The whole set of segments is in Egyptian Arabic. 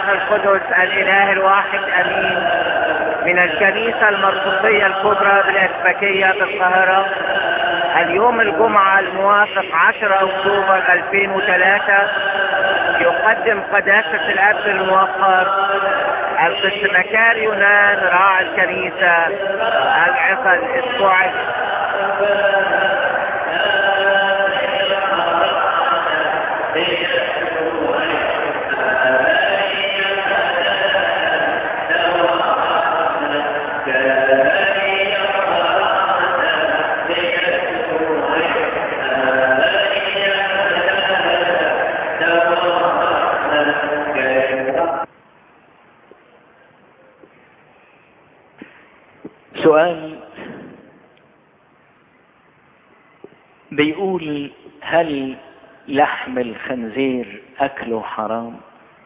والروح القدس الاله الواحد امين من الكنيسة المرقسية الكبرى بالاسبكية بالقاهرة اليوم الجمعة الموافق 10 اكتوبر 2003 يقدم قداسة الاب الموقر القس مكار يونان راعي الكنيسة العظة الاسبوعية سؤال بيقول هل لحم الخنزير اكله حرام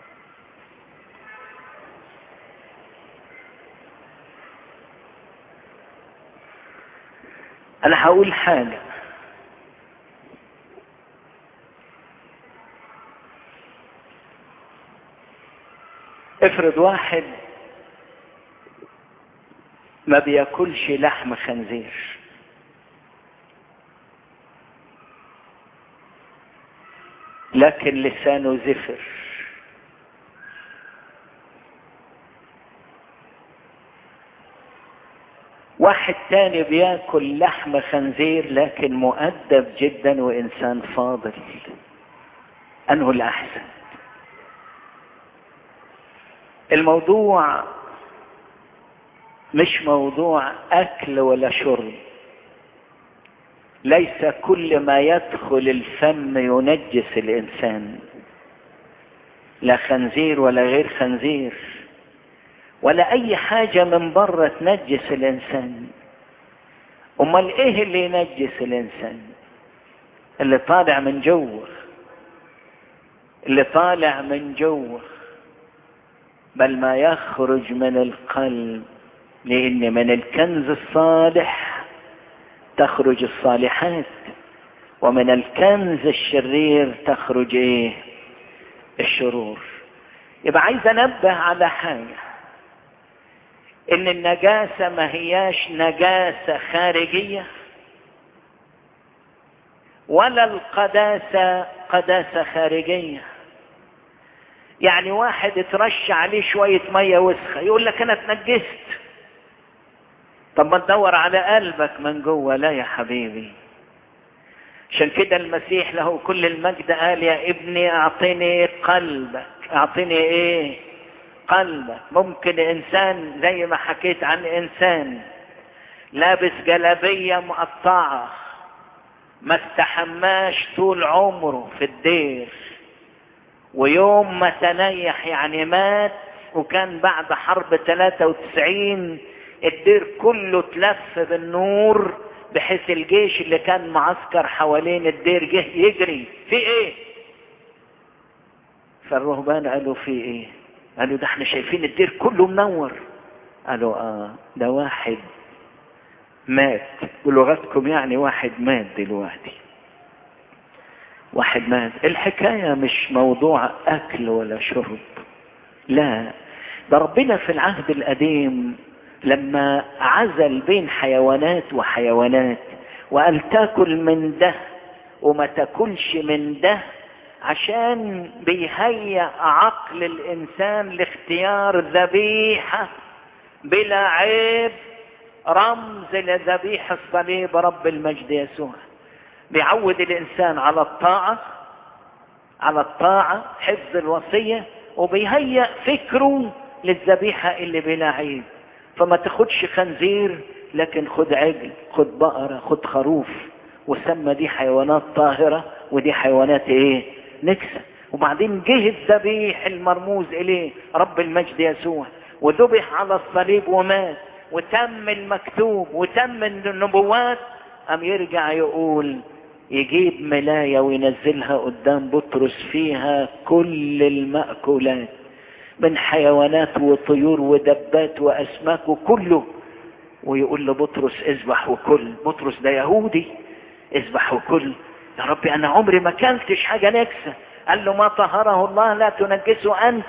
انا هقول حاجه افرض واحد ما بياكلش لحم خنزير لكن لسانه زفر واحد تاني بياكل لحم خنزير لكن مؤدب جدا وانسان فاضل انه الاحسن الموضوع مش موضوع اكل ولا شرب ليس كل ما يدخل الفم ينجس الانسان لا خنزير ولا غير خنزير ولا اي حاجة من بره تنجس الانسان امال ايه اللي ينجس الانسان اللي طالع من جوه اللي طالع من جوه بل ما يخرج من القلب لان من الكنز الصالح تخرج الصالحات ومن الكنز الشرير تخرج ايه الشرور يبقى عايز انبه على حاجه ان النجاسه ما هياش نجاسه خارجيه ولا القداسه قداسه خارجيه يعني واحد اترش عليه شويه ميه وسخه يقول لك انا اتنجست طب ما تدور على قلبك من جوه لا يا حبيبي عشان كده المسيح له كل المجد قال يا ابني اعطني قلبك اعطني ايه قلبك ممكن انسان زي ما حكيت عن انسان لابس جلابية مقطعة ما استحماش طول عمره في الدير ويوم ما تنيح يعني مات وكان بعد حرب 93 الدير كله تلف بالنور بحيث الجيش اللي كان معسكر حوالين الدير جه يجري في ايه فالرهبان قالوا في ايه قالوا ده احنا شايفين الدير كله منور قالوا اه ده واحد مات بلغتكم يعني واحد مات دلوقتي واحد مات الحكاية مش موضوع اكل ولا شرب لا ده ربنا في العهد القديم لما عزل بين حيوانات وحيوانات وقال تاكل من ده وما تاكلش من ده عشان بيهيأ عقل الانسان لاختيار ذبيحة بلا عيب رمز لذبيح الصليب رب المجد يسوع بيعود الانسان على الطاعة على الطاعة حفظ الوصية وبيهيأ فكره للذبيحة اللي بلا عيب فما تاخدش خنزير لكن خد عجل خد بقرة خد خروف وسمى دي حيوانات طاهرة ودي حيوانات ايه نكسة وبعدين جه الذبيح المرموز اليه رب المجد يسوع وذبح على الصليب ومات وتم المكتوب وتم النبوات ام يرجع يقول يجيب ملاية وينزلها قدام بطرس فيها كل المأكولات من حيوانات وطيور ودبات واسماك وكله ويقول لبطرس اذبح وكل بطرس ده يهودي اذبح وكل يا ربي انا عمري ما كلتش حاجه نكسه قال له ما طهره الله لا تنجسه انت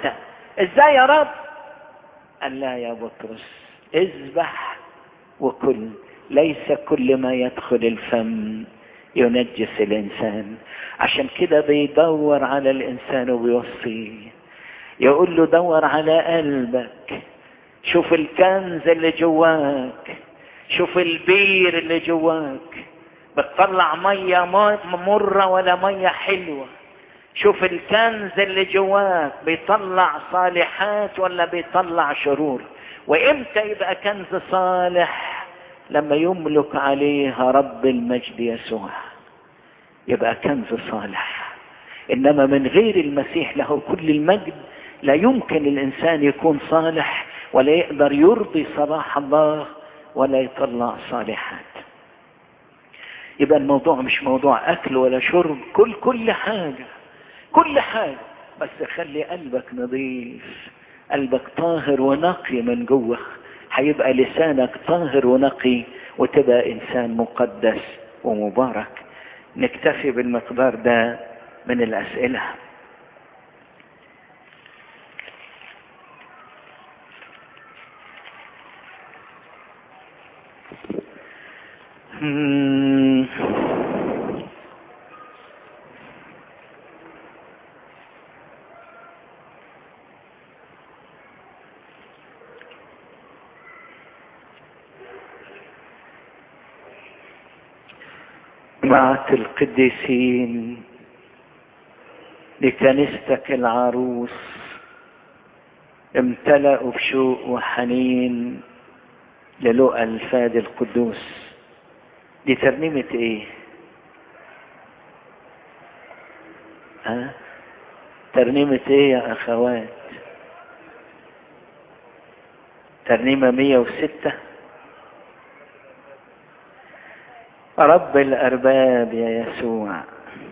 ازاي يا رب قال لا يا بطرس اذبح وكل ليس كل ما يدخل الفم ينجس الانسان عشان كده بيدور على الانسان وبيوصيه يقول له دور على قلبك شوف الكنز اللي جواك شوف البير اللي جواك بتطلع ميه مرة ولا ميه حلوة شوف الكنز اللي جواك بيطلع صالحات ولا بيطلع شرور وامتى يبقى كنز صالح لما يملك عليها رب المجد يسوع يبقى كنز صالح انما من غير المسيح له كل المجد لا يمكن الانسان يكون صالح ولا يقدر يرضي صلاح الله ولا يطلع صالحات يبقى الموضوع مش موضوع اكل ولا شرب كل كل حاجة كل حاجة بس خلي قلبك نظيف قلبك طاهر ونقي من جوه هيبقى لسانك طاهر ونقي وتبقى انسان مقدس ومبارك نكتفي بالمقدار ده من الاسئله جماعة القديسين لكنيستك العروس امتلأوا بشوق وحنين للقى الفادي القدوس دي ترنيمة ايه ها ترنيمة ايه يا اخوات ترنيمة مية وستة رب الارباب يا يسوع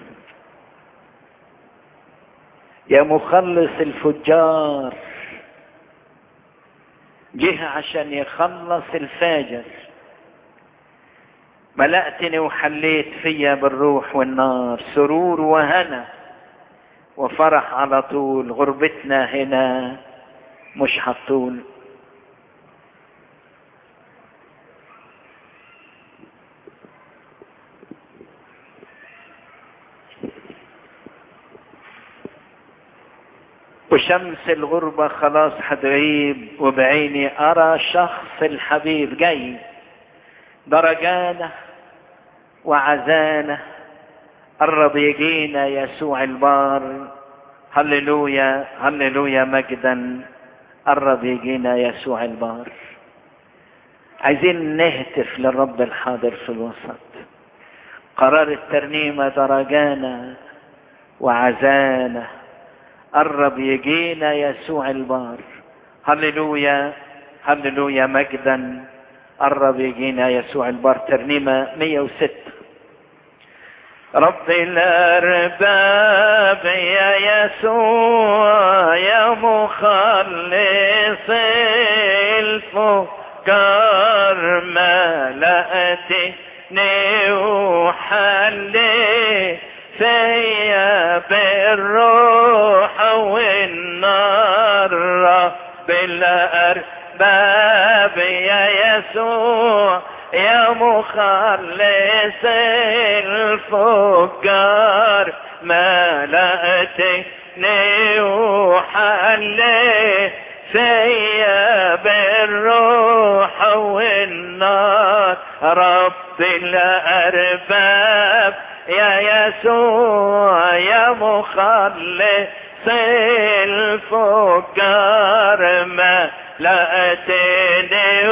يا مخلص الفجار جه عشان يخلص الفاجر ملأتني وحليت فيا بالروح والنار سرور وهنا وفرح على طول غربتنا هنا مش هطول وشمس الغربة خلاص هتغيب وبعيني أرى شخص الحبيب جاي درجانا وعزانا قرب يجينا يسوع البار هللويا هللويا مجدا قرب يجينا يسوع البار عايزين نهتف للرب الحاضر في الوسط قرار الترنيمة درجانا وعزانا قرب يجينا يسوع البار هللويا هللويا مجدا قرب يجينا يسوع البار ترنيمة 106 رب الأرباب يا يسوع يا مخلص الفقار ملأتني وحلي فيا بالروح والنار رب الأرباب يا يسوع يا مخلص الفجار ملأتني وحلي فيا بالروح والنار رب الأرباب يا يسوع يا مخلص الفجار ملأتني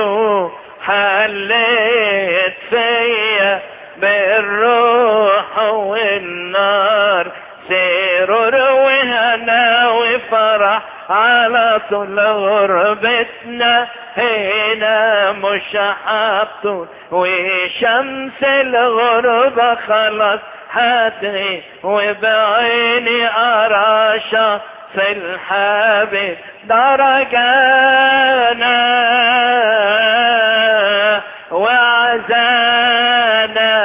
وحليت فيا بالروح والنار سرور وهنا وفرح على طول غربتنا هنا مش حاطون وشمس الغربة خلاص هتغي وبعيني أرى شخص الحبيب درجانا وعزانا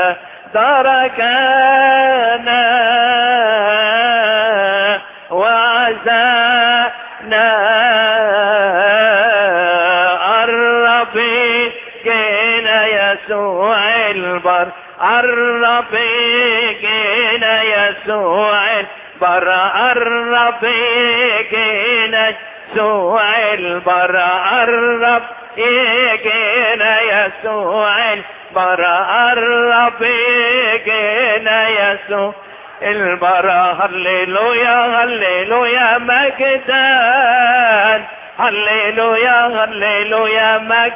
درجانا وعزانا عزانا الربي جينا يسوع البر الربي جينا يسوع البر الربي جينا يسوع البر الرب يجينا يسوع البر الرب يجينا يسوع البر هللويا هللويا مجدان هللويا هللويا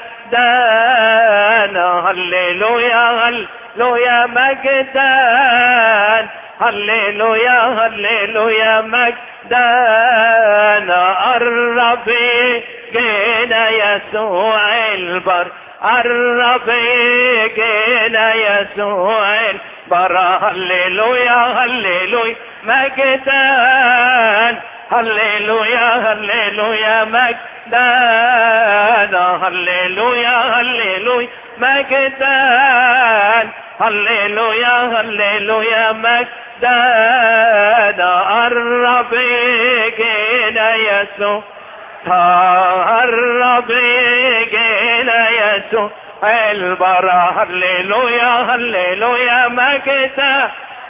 مجدان هللويا هللويا مجدان هللويا هللويا مجدان الرب جينا يسوع البر الرب جينا يسوع البر هللويا هللويا مجدان هللويا هللويا مجدان هللويا هللويا مجدان هللويا هللويا مجدان الرب جينا يسوع الرب جينا يسوع البر هللويا هللويا مجدان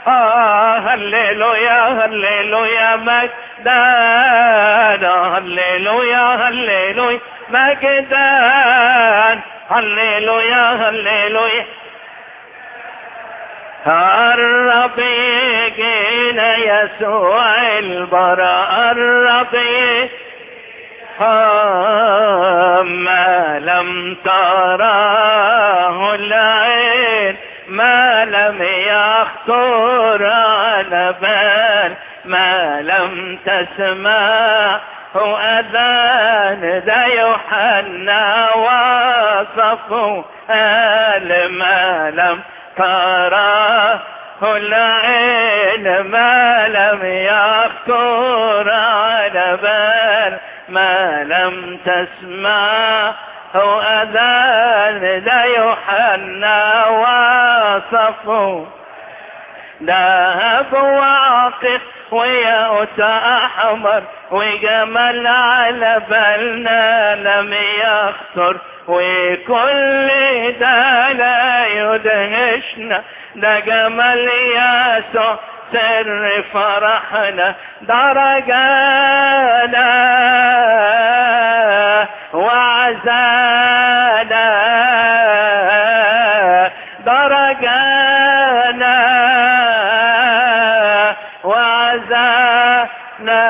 هللويا هللويا مجدان هللويا هللويا مجدان هللويا هللويا الرب جينا يسوع البراء الرب ما لم تراه العين ما لم يخطر على بال ما لم تسمع هو أذان ذا يوحنا وصفه قال ما لم تراه العين ما لم يخطر على بال ما لم تسمع هو أذان ذا يوحنا وصفه ذهب وعاطف وياقوت أحمر وجمل على بالنا لم يخطر وكل ده لا يدهشنا ده جمال يسوع سر فرحنا درجانا وعزانا درجانا وعزانا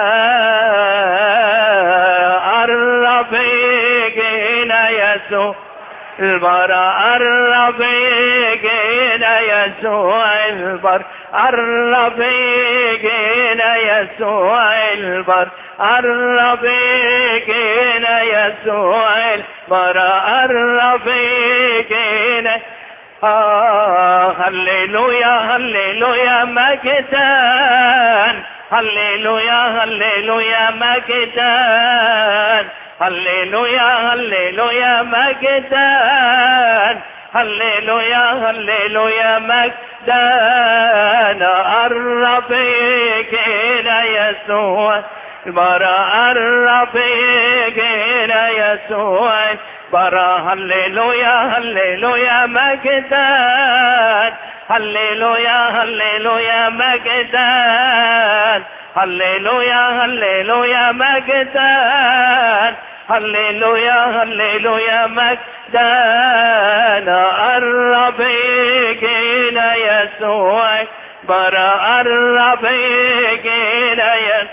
الرب جينا يسوع البر الرب جينا يسوع البر الرب جينا يسوع البر الرب جينا يسوع البر الرب جينا آه هللويا هللويا مجدان هللويا هللويا مجدان هللويا هللويا مجدان هللويا هللويا مجدان الرب جينا يسوع برا الرب جينا يسوع برا هللويا هللويا مجدان هللويا هللويا مجدان هللويا هللويا مجدان هللويا هللويا مجدان الرب جينا يسوع برا الرب جينا يسوع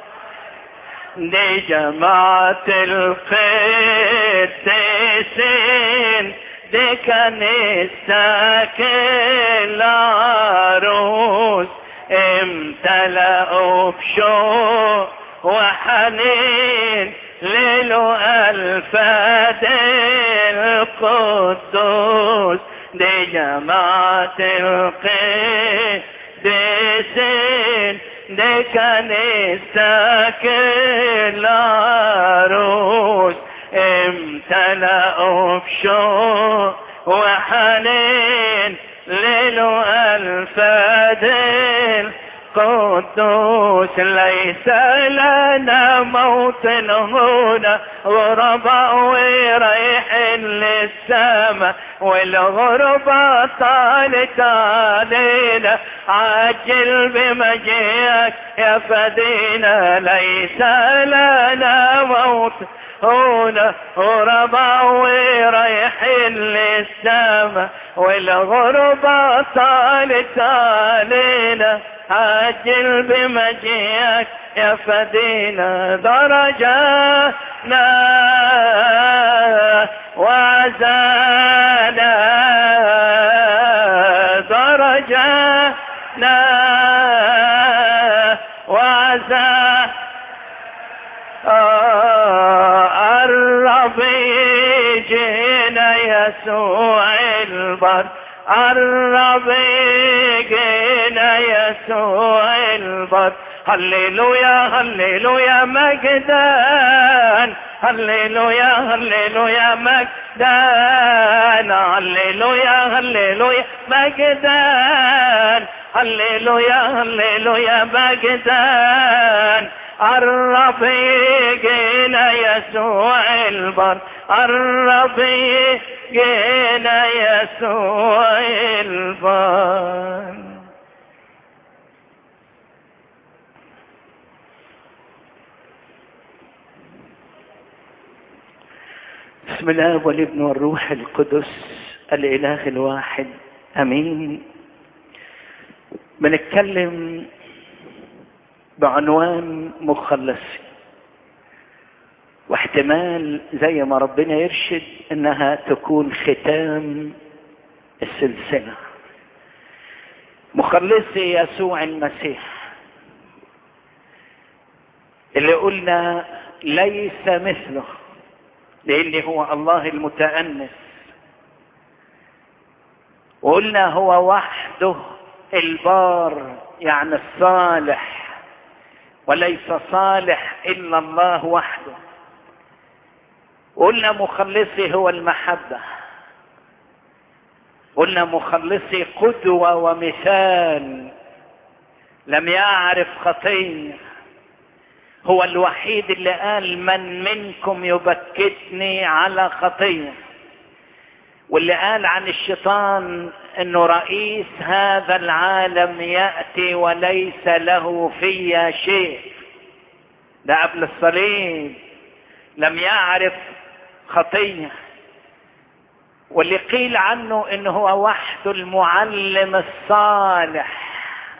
دي جماعة القديسين دي كنيسة كل عروس امتلأوا بشوق وحنين ليلو الفاد القدوس دي جماعة القديسين دي كنيسة كل عروس امتلأوا بشوق وحنين ليلو الفادل قدوس ليس لنا موطن هنا غرباء وريح للسماء والغربة طالت علينا عجل بمجيئك يا فدينا ليس لنا موطن هنا غرباء وريحين للسماء والغربة طالت علينا عجل بمجيئك يا فدينا درجاتنا وعزانا درجاتنا وعزانا قرب يجينا يسوع البر قرب يجينا يسوع البر هللويا هللويا مجدان هللويا هللويا مجدان هللويا هللويا مجدان هللويا هللويا مجدان قرب يجينا يسوع البر قرب يجينا يسوع البر بسم الله والابن والروح القدس الاله الواحد امين بنتكلم بعنوان مخلصي واحتمال زي ما ربنا يرشد انها تكون ختام السلسلة مخلصي يسوع المسيح اللي قلنا ليس مثله لان هو الله المتأنس وقلنا هو وحده البار يعني الصالح وليس صالح الا الله وحده قلنا مخلصي هو المحبه قلنا مخلصي قدوه ومثال لم يعرف خطيه هو الوحيد اللي قال من منكم يبكتني على خطيه واللي قال عن الشيطان انه رئيس هذا العالم ياتي وليس له في شيء ده قبل الصليب لم يعرف خطيه واللي قيل عنه انه هو وحده المعلم الصالح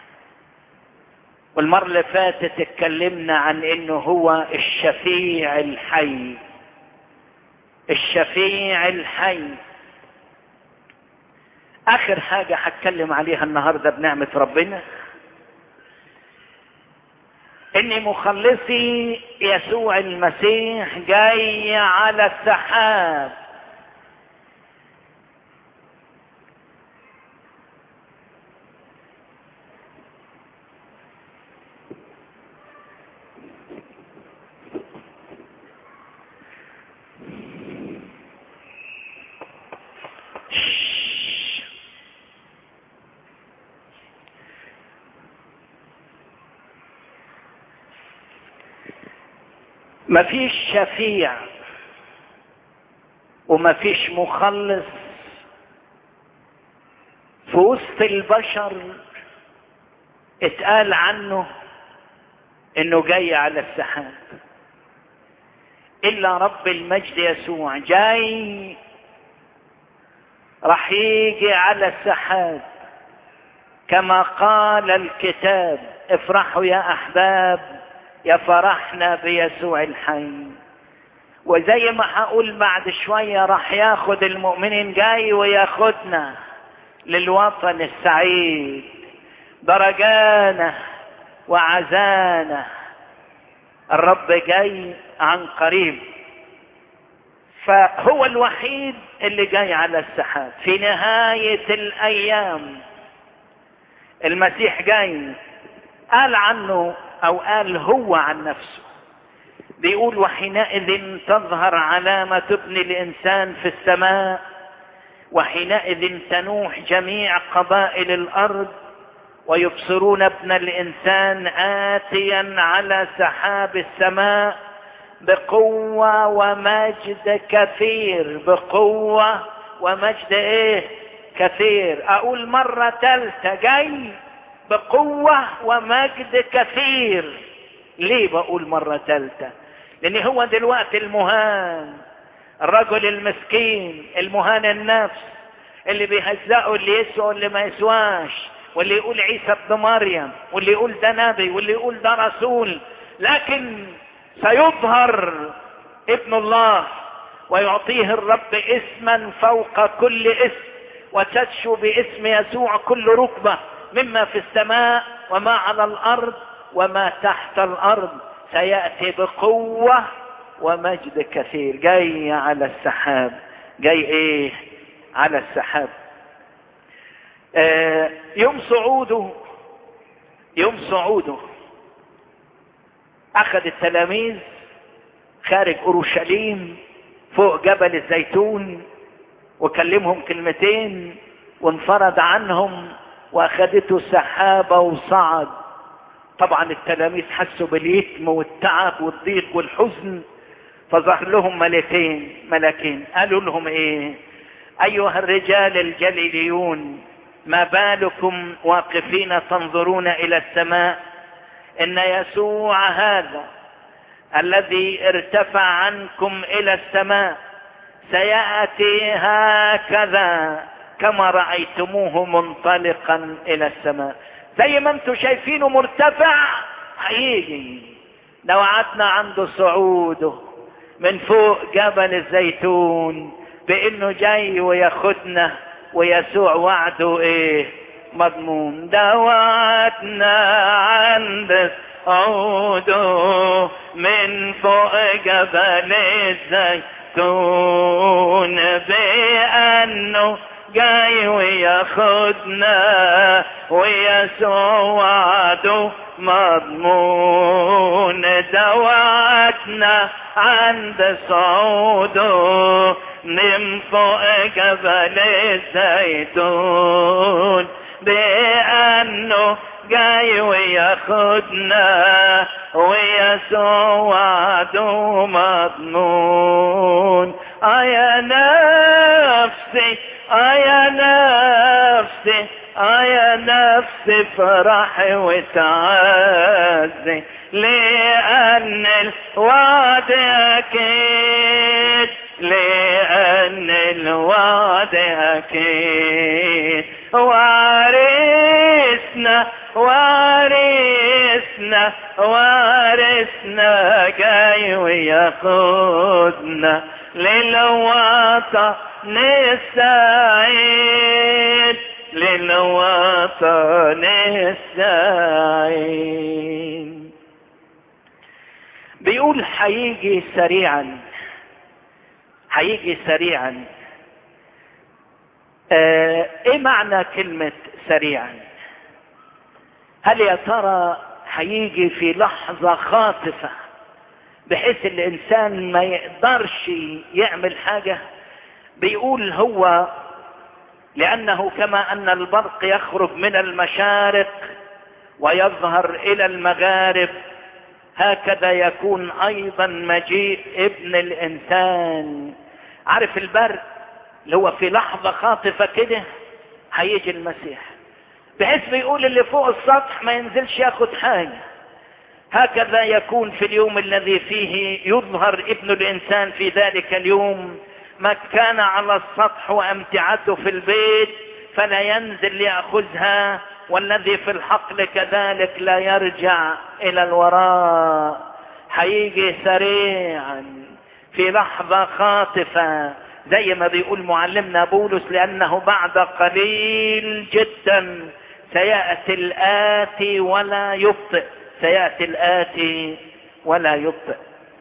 والمرة اللي فاتت اتكلمنا عن انه هو الشفيع الحي الشفيع الحي اخر حاجة هتكلم عليها النهاردة بنعمة ربنا ان مخلصي يسوع المسيح جاي على السحاب مفيش شفيع ومفيش مخلص في وسط البشر اتقال عنه انه جاي على السحاب الا رب المجد يسوع جاي راح يجي على السحاب كما قال الكتاب افرحوا يا احباب يا فرحنا بيسوع الحي وزي ما هقول بعد شوية راح ياخد المؤمنين جاي وياخدنا للوطن السعيد درجانا وعزانا الرب جاي عن قريب فهو الوحيد اللي جاي على السحاب في نهاية الأيام المسيح جاي قال عنه او قال هو عن نفسه بيقول وحينئذ تظهر علامة ابن الانسان في السماء وحينئذ تنوح جميع قبائل الارض ويبصرون ابن الانسان اتيا على سحاب السماء بقوة ومجد كثير بقوة ومجد ايه كثير اقول مرة تالتة جاي بقوة ومجد كثير ليه بقول مرة تالتة لان هو دلوقتي المهان الرجل المسكين المهان النفس اللي بيهزقوا اللي يسوى واللي ما يسواش واللي يقول عيسى ابن مريم واللي يقول ده نبي واللي يقول ده رسول لكن سيظهر ابن الله ويعطيه الرب اسما فوق كل اسم وتشو باسم يسوع كل ركبة مما في السماء وما على الارض وما تحت الارض سيأتي بقوة ومجد كثير جاي على السحاب جاي ايه على السحاب آه يوم صعوده يوم صعوده اخذ التلاميذ خارج اورشليم فوق جبل الزيتون وكلمهم كلمتين وانفرد عنهم واخذته سحابه وصعد طبعا التلاميذ حسوا باليتم والتعب والضيق والحزن فظهر لهم ملكين ملكين قالوا لهم ايه ايها الرجال الجليليون ما بالكم واقفين تنظرون الى السماء ان يسوع هذا الذي ارتفع عنكم الى السماء سياتي هكذا كما رايتموه منطلقا الى السماء زي ما انتم شايفينه مرتفع هيجي لو قعدنا عند صعوده من فوق جبل الزيتون بانه جاي وياخدنا ويسوع وعده ايه مضمون ده وعدنا عند صعوده من فوق جبل الزيتون بانه جاي وياخدنا ويسوع وعده مضمون دواتنا عند صعوده من فوق جبل الزيتون بأنه جاي وياخدنا ويسوع وعده مضمون آه يا نفسي آه يا نفسي آه يا نفسي فرحي وتعزي لأن الوعد أكيد لأن الوعد أكيد وارثنا وارثنا وارثنا جاي وياخدنا للوطن السعيد للوطن السعيد بيقول هيجي سريعا هيجي سريعا آه ايه معنى كلمة سريعا هل يا ترى هيجي في لحظة خاطفة بحيث الانسان ما يقدرش يعمل حاجة بيقول هو لانه كما ان البرق يخرج من المشارق ويظهر الى المغارب هكذا يكون ايضا مجيء ابن الانسان عارف البرق اللي هو في لحظة خاطفة كده هيجي المسيح بحيث بيقول اللي فوق السطح ما ينزلش ياخد حاجة هكذا يكون في اليوم الذي فيه يظهر ابن الانسان في ذلك اليوم ما كان على السطح وامتعته في البيت فلا ينزل ليأخذها والذي في الحقل كذلك لا يرجع الى الوراء هيجي سريعا في لحظة خاطفة زي ما بيقول معلمنا بولس لانه بعد قليل جدا سيأتي الآتي ولا يبطئ سيأتي الآتي ولا يبطئ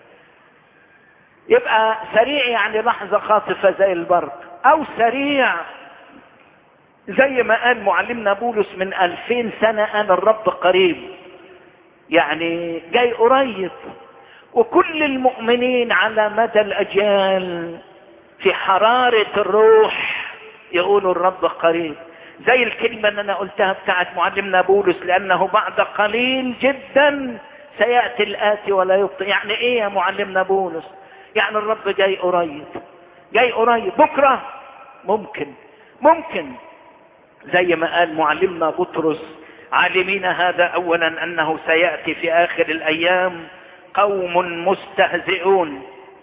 يبقى سريع يعني لحظة خاطفة زي البرق او سريع زي ما قال معلمنا بولس من الفين سنة قال الرب قريب يعني جاي قريب وكل المؤمنين على مدى الاجيال في حرارة الروح يقولوا الرب قريب زي الكلمة اللي انا قلتها بتاعت معلمنا بولس لانه بعد قليل جدا سيأتي الآتي ولا يبطئ يعني ايه يا معلمنا بولس يعني الرب جاي قريب جاي قريب بكرة ممكن ممكن زي ما قال معلمنا بطرس عالمين هذا اولا انه سيأتي في اخر الايام قوم مستهزئون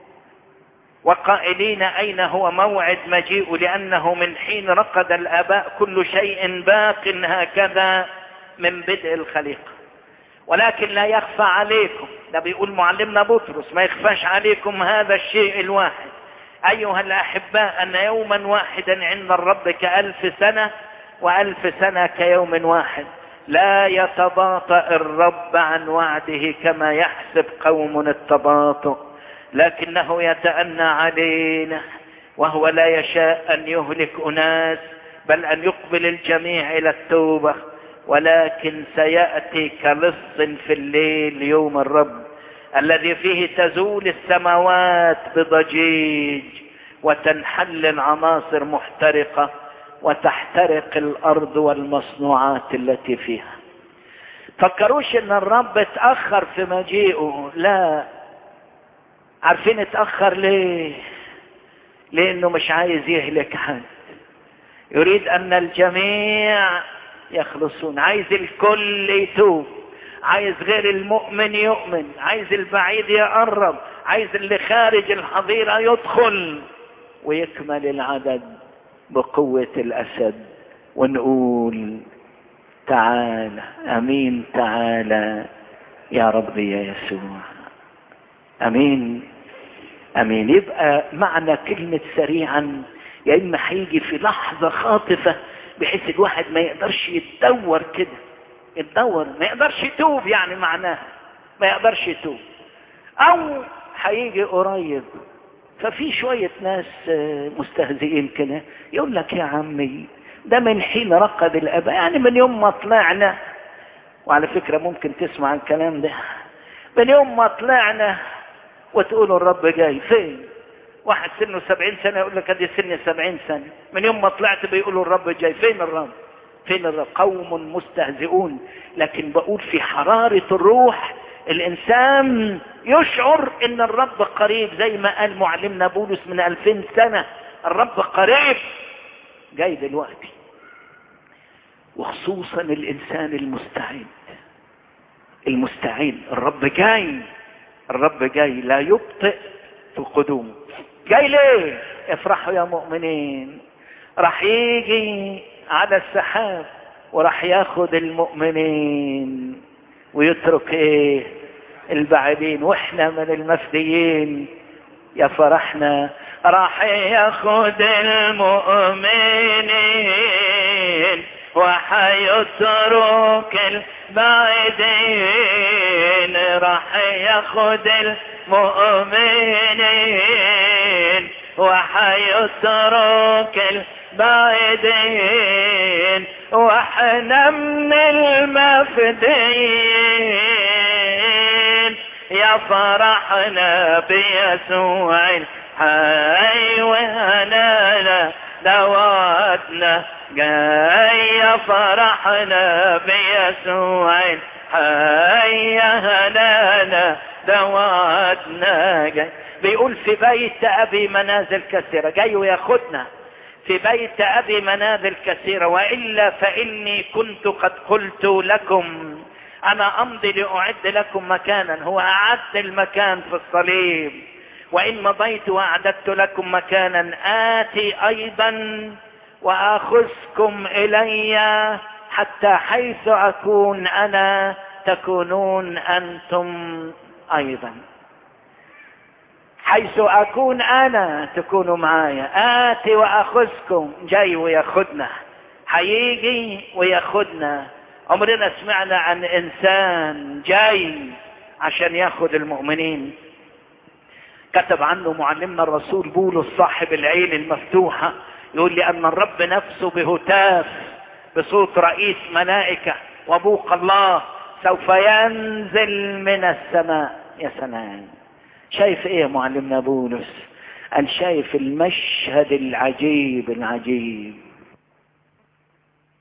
وقائلين اين هو موعد مجيء لانه من حين رقد الاباء كل شيء باق هكذا من بدء الخليقه ولكن لا يخفى عليكم ده بيقول معلمنا بطرس ما يخفاش عليكم هذا الشيء الواحد ايها الاحباء ان يوما واحدا عند الرب كالف سنه والف سنه كيوم واحد لا يتباطا الرب عن وعده كما يحسب قوم التباطؤ لكنه يتأنى علينا وهو لا يشاء أن يهلك أناس بل أن يقبل الجميع إلى التوبة ولكن سيأتي كلص في الليل يوم الرب الذي فيه تزول السماوات بضجيج وتنحل العناصر محترقة وتحترق الأرض والمصنوعات التي فيها فكروش ان الرب اتأخر في مجيئه لا عارفين اتأخر ليه لانه مش عايز يهلك حد يريد ان الجميع يخلصون عايز الكل يتوب عايز غير المؤمن يؤمن عايز البعيد يقرب عايز اللي خارج الحظيرة يدخل ويكمل العدد بقوة الأسد ونقول تعالى أمين تعالى يا ربي يا يسوع أمين أمين يبقى معنى كلمة سريعا يا إما هيجي في لحظة خاطفة بحيث الواحد ما يقدرش يتدور كده يتدور ما يقدرش يتوب يعني معناها ما يقدرش يتوب أو هيجي قريب ففي شوية ناس مستهزئين كده يقول لك يا عمي ده من حين رقد الأباء يعني من يوم ما طلعنا وعلى فكرة ممكن تسمع الكلام ده من يوم ما طلعنا وتقولوا الرب جاي فين واحد سنه سبعين سنة يقول لك ادي سني سبعين سنة من يوم ما طلعت بيقولوا الرب جاي فين الرب فين الرب قوم مستهزئون لكن بقول في حرارة الروح الانسان يشعر ان الرب قريب زي ما قال معلمنا بولس من الفين سنة الرب قريب جاي دلوقتي وخصوصا الانسان المستعد المستعد الرب جاي الرب جاي لا يبطئ في القدوم جاي ليه افرحوا يا مؤمنين راح يجي على السحاب وراح ياخد المؤمنين ويترك ايه البعيدين واحنا من المفديين يا فرحنا راح ياخد المؤمنين وحيترك البعيدين راح ياخد المؤمنين وحيترك البعيدين واحنا من المفديين يا فرحنا بيسوع الحي وهنانا دواتنا جاي يا فرحنا بيسوع الحي هنانا دواتنا جاي بيقول في بيت ابي منازل كثيرة جاي وياخدنا في بيت ابي منازل كثيرة والا فاني كنت قد قلت لكم انا امضي لاعد لكم مكانا هو اعد المكان في الصليب وان مضيت واعددت لكم مكانا اتي ايضا واخذكم الي حتى حيث اكون انا تكونون انتم ايضا حيث اكون انا تكونوا معايا اتي واخذكم جاي وياخدنا هيجي وياخدنا عمرنا سمعنا عن انسان جاي عشان ياخد المؤمنين كتب عنه معلمنا الرسول بولس صاحب العين المفتوحة يقول لي ان الرب نفسه بهتاف بصوت رئيس ملائكة وبوق الله سوف ينزل من السماء يا سلام شايف ايه يا معلمنا بولس قال شايف المشهد العجيب العجيب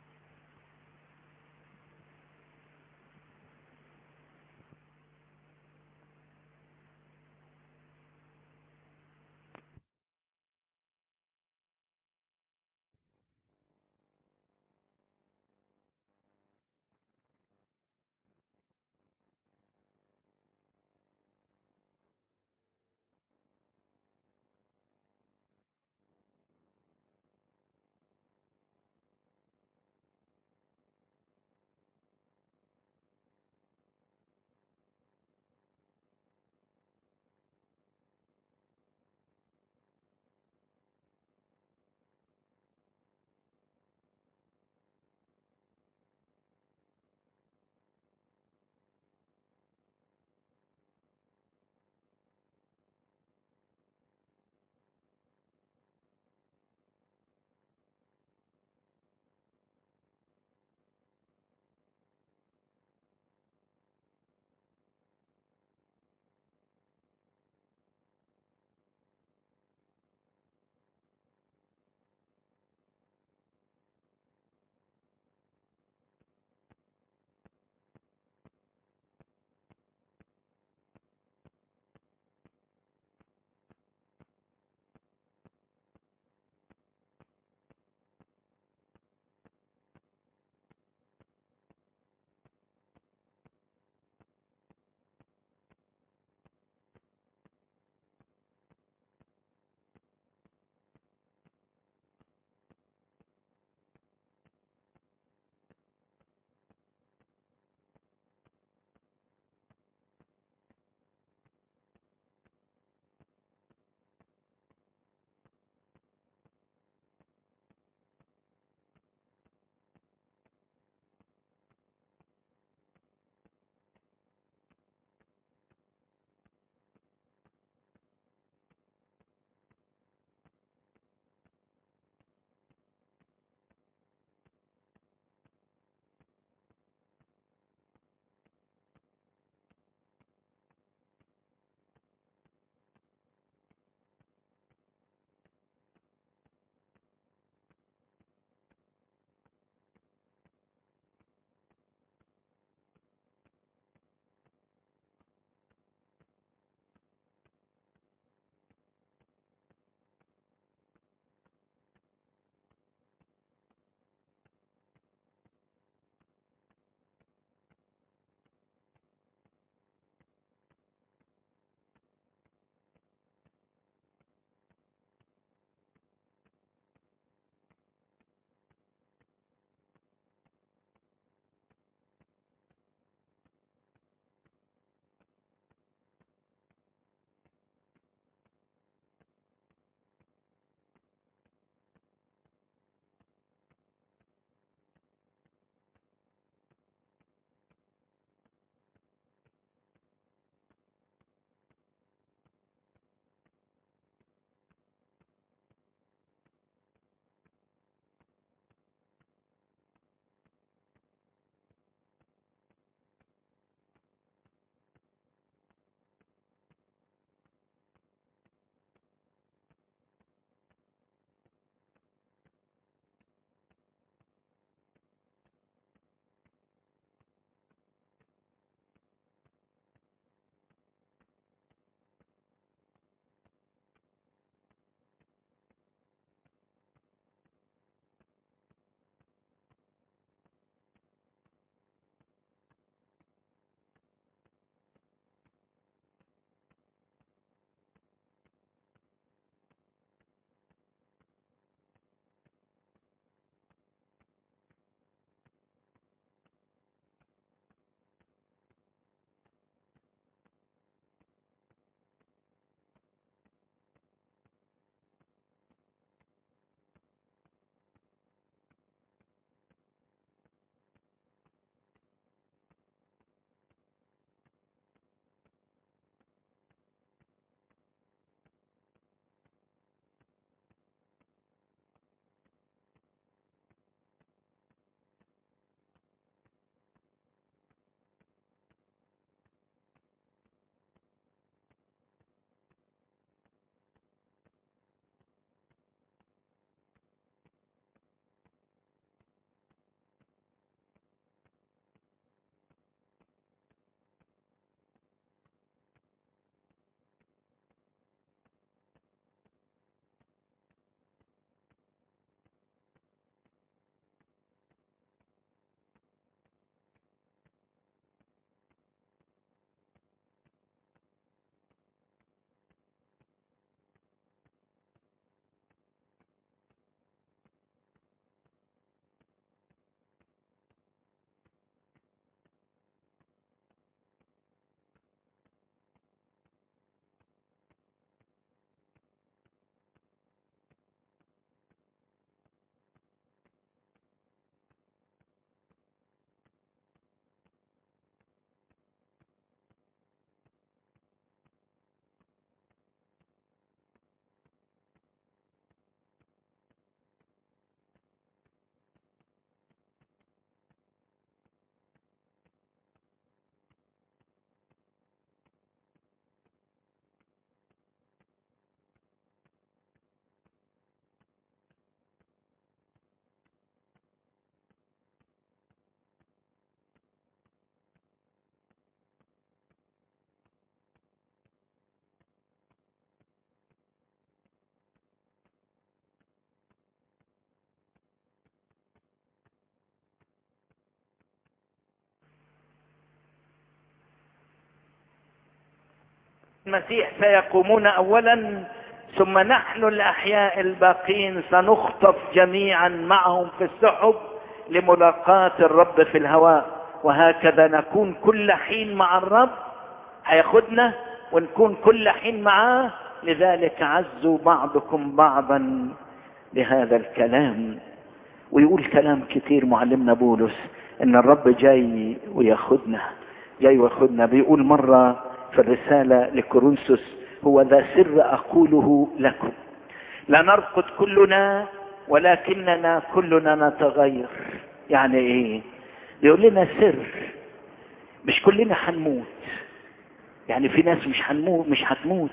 المسيح سيقومون اولا ثم نحن الاحياء الباقين سنخطف جميعا معهم في السحب لملاقاة الرب في الهواء وهكذا نكون كل حين مع الرب هياخدنا ونكون كل حين معاه لذلك عزوا بعضكم بعضا بهذا الكلام ويقول كلام كتير معلمنا بولس ان الرب جاي وياخدنا جاي وياخدنا بيقول مرة في الرسالة لكورنثوس هو ذا سر اقوله لكم لا نرقد كلنا ولكننا كلنا نتغير يعني ايه بيقول لنا سر مش كلنا هنموت يعني في ناس مش هنموت مش هتموت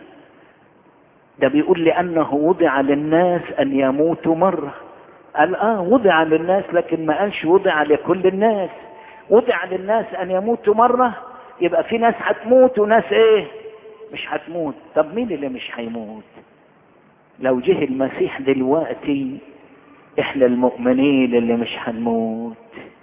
ده بيقول لأنه وضع للناس أن يموتوا مرة قال آه وضع للناس لكن ما قالش وضع لكل الناس وضع للناس أن يموتوا مرة يبقى في ناس هتموت وناس إيه مش هتموت طب مين اللي مش هيموت لو جه المسيح دلوقتي احنا المؤمنين اللي مش هنموت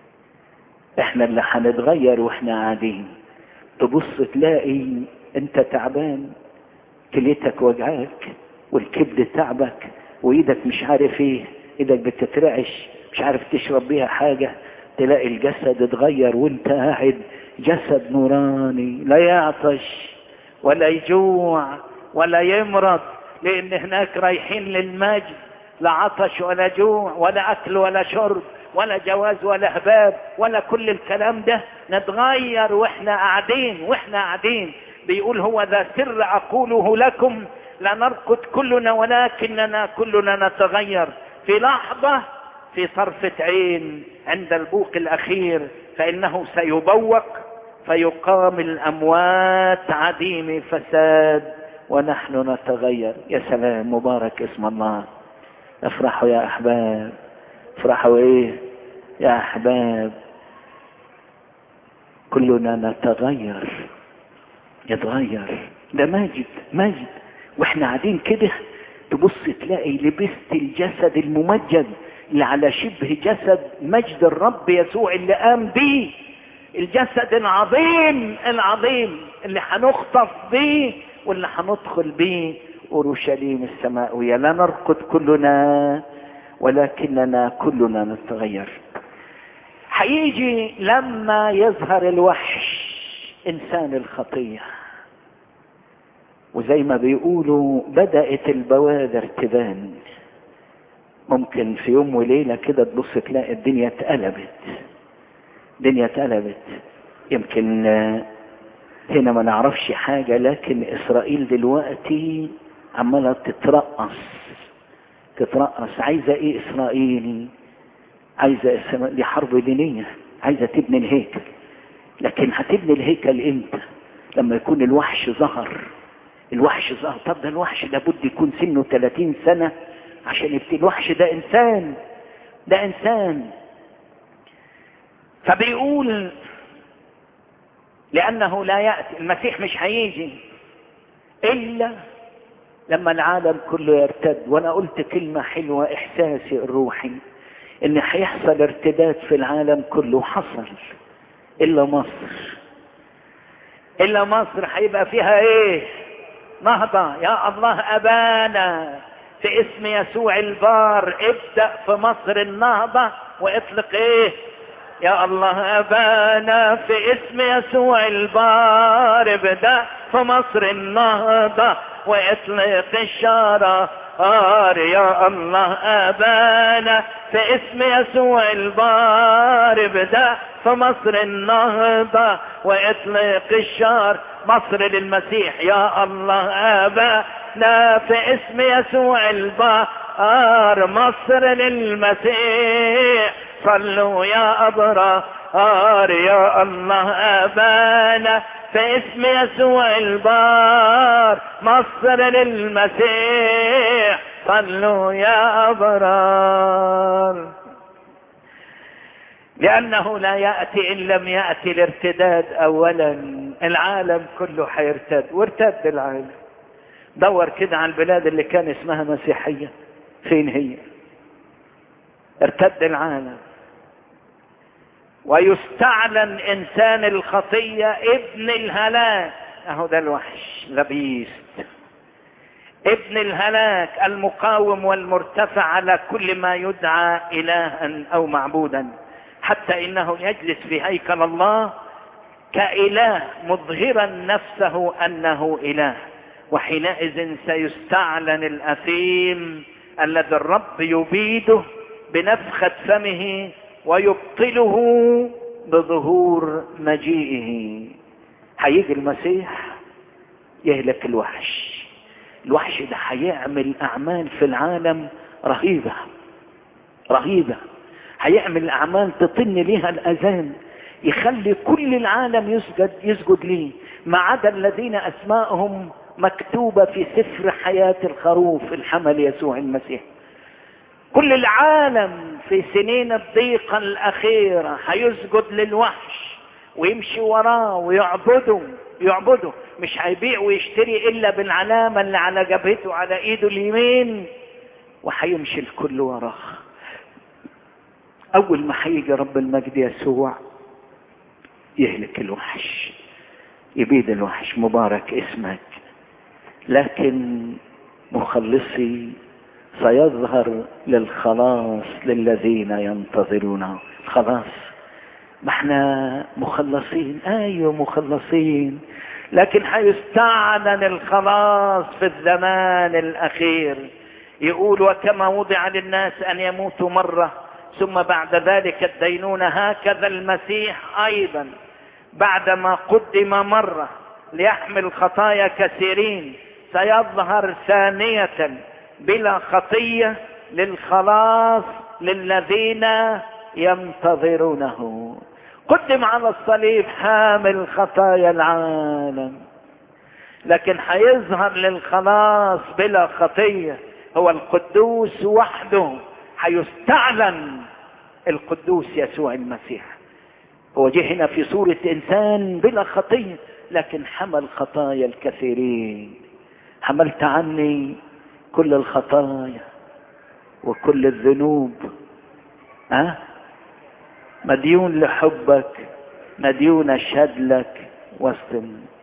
احنا اللي هنتغير واحنا قاعدين تبص تلاقي انت تعبان كليتك وجعاك والكبد تعبك وايدك مش عارف ايه ايدك بتترعش مش عارف تشرب بيها حاجة تلاقي الجسد اتغير وانت قاعد جسد نوراني لا يعطش ولا يجوع ولا يمرض لان هناك رايحين للمجد لا عطش ولا جوع ولا اكل ولا شرب ولا جواز ولا هباب ولا كل الكلام ده نتغير واحنا قاعدين واحنا قاعدين بيقول هو ذا سر اقوله لكم لا نرقد كلنا ولكننا كلنا نتغير في لحظة في طرفة عين عند البوق الاخير فانه سيبوق فيقام الاموات عديم فساد ونحن نتغير يا سلام مبارك اسم الله افرحوا يا احباب افرحوا ايه يا احباب كلنا نتغير يتغير ده ماجد ماجد واحنا قاعدين كده تبص تلاقي لبست الجسد الممجد اللي على شبه جسد مجد الرب يسوع اللي قام بيه الجسد العظيم العظيم اللي هنخطف بيه واللي هندخل بيه اورشليم السماويه لا نرقد كلنا ولكننا كلنا نتغير هيجي لما يظهر الوحش انسان الخطيه وزي ما بيقولوا بدأت البوادر تبان ممكن في يوم وليلة كده تبص تلاقي الدنيا اتقلبت الدنيا اتقلبت يمكن هنا ما نعرفش حاجة لكن إسرائيل دلوقتي عمالة تترقص تترقص عايزة ايه إسرائيل عايزة السماء دي حرب دينية عايزة تبني الهيكل لكن هتبني الهيكل امتى لما يكون الوحش ظهر الوحش ظهر طب ده الوحش لابد يكون سنه 30 سنة عشان يبتدي الوحش ده انسان ده انسان فبيقول لانه لا يأتي المسيح مش هيجي الا لما العالم كله يرتد وانا قلت كلمة حلوة احساسي الروحي ان هيحصل ارتداد في العالم كله حصل الا مصر الا مصر هيبقى فيها ايه نهضة يا الله ابانا في اسم يسوع البار ابدأ في مصر النهضة واطلق ايه يا الله ابانا في اسم يسوع البار ابدأ في مصر النهضة واطلق الشارع آر يا الله أبانا في اسم يسوع البار ابدأ في مصر النهضة واطلق الشار مصر للمسيح يا الله أبانا في اسم يسوع البار مصر للمسيح صلوا يا أبرار يا الله أبانا في اسم يسوع البار مصر للمسيح صلوا يا أبرار لأنه لا يأتي إن لم يأتي الارتداد أولا العالم كله حيرتد وارتد العالم دور كده على البلاد اللي كان اسمها مسيحية فين هي ارتد العالم ويستعلن انسان الخطية ابن الهلاك اهو ده الوحش لبيست ابن الهلاك المقاوم والمرتفع على كل ما يدعى الها او معبودا حتى انه يجلس في هيكل الله كاله مظهرا نفسه انه اله وحينئذ سيستعلن الاثيم الذي الرب يبيده بنفخه فمه ويبطله بظهور مجيئه هيجي المسيح يهلك الوحش الوحش ده هيعمل اعمال في العالم رهيبة رهيبة هيعمل اعمال تطن ليها الاذان يخلي كل العالم يسجد يسجد ليه ما عدا الذين اسماءهم مكتوبة في سفر حياة الخروف الحمل يسوع المسيح كل العالم في سنين الضيقة الأخيرة هيسجد للوحش ويمشي وراه ويعبده يعبده مش هيبيع ويشتري إلا بالعلامة اللي على جبهته على إيده اليمين وهيمشي الكل وراه أول ما هيجي رب المجد يسوع يهلك الوحش يبيد الوحش مبارك اسمك لكن مخلصي سيظهر للخلاص للذين ينتظرونه خلاص ما احنا مخلصين ايوه مخلصين لكن هيستعلن الخلاص في الزمان الاخير يقول وكما وضع للناس ان يموتوا مره ثم بعد ذلك الدينون هكذا المسيح ايضا بعدما قدم مره ليحمل خطايا كثيرين سيظهر ثانيه بلا خطيه للخلاص للذين ينتظرونه قدم على الصليب حامل خطايا العالم لكن هيظهر للخلاص بلا خطيه هو القدوس وحده هيستعلن القدوس يسوع المسيح هو جه هنا في صورة إنسان بلا خطية لكن حمل خطايا الكثيرين حملت عني كل الخطايا وكل الذنوب أه؟ مديون لحبك مديون أشهد لك وسط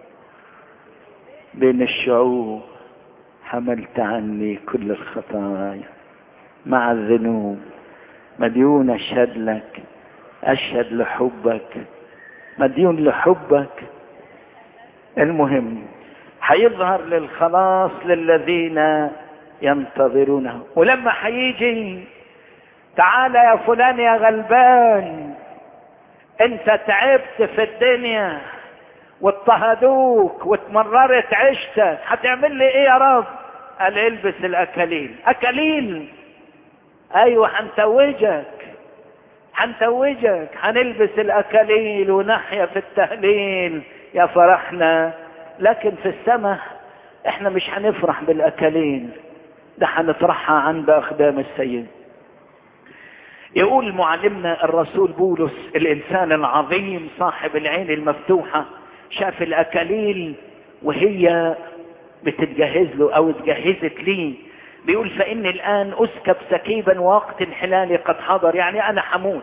بين الشعوب حملت عني كل الخطايا مع الذنوب مديون أشهد لك أشهد لحبك مديون لحبك المهم هيظهر للخلاص للذين ينتظرونه ولما هيجي تعال يا فلان يا غلبان انت تعبت في الدنيا واضطهدوك واتمررت عشتك هتعمل لي ايه يا رب قال البس الاكاليل اكاليل ايوه هنتوجك هنتوجك هنلبس الاكاليل ونحيا في التهليل يا فرحنا لكن في السماء احنا مش هنفرح بالاكاليل ده هنطرحها عند اخدام السيد يقول معلمنا الرسول بولس الانسان العظيم صاحب العين المفتوحه شاف الاكاليل وهي بتتجهز له او اتجهزت ليه بيقول فاني الان اسكب سكيبا ووقت انحلالي قد حضر يعني انا حموت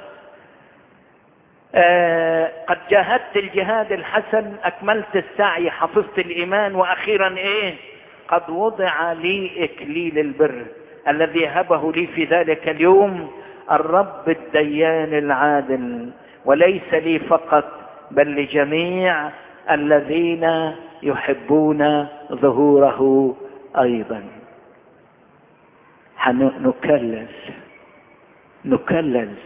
آه قد جاهدت الجهاد الحسن اكملت السعي حفظت الايمان واخيرا ايه قد وضع لي اكليل البر الذي هبه لي في ذلك اليوم الرب الديان العادل وليس لي فقط بل لجميع الذين يحبون ظهوره ايضا نكلز نكلز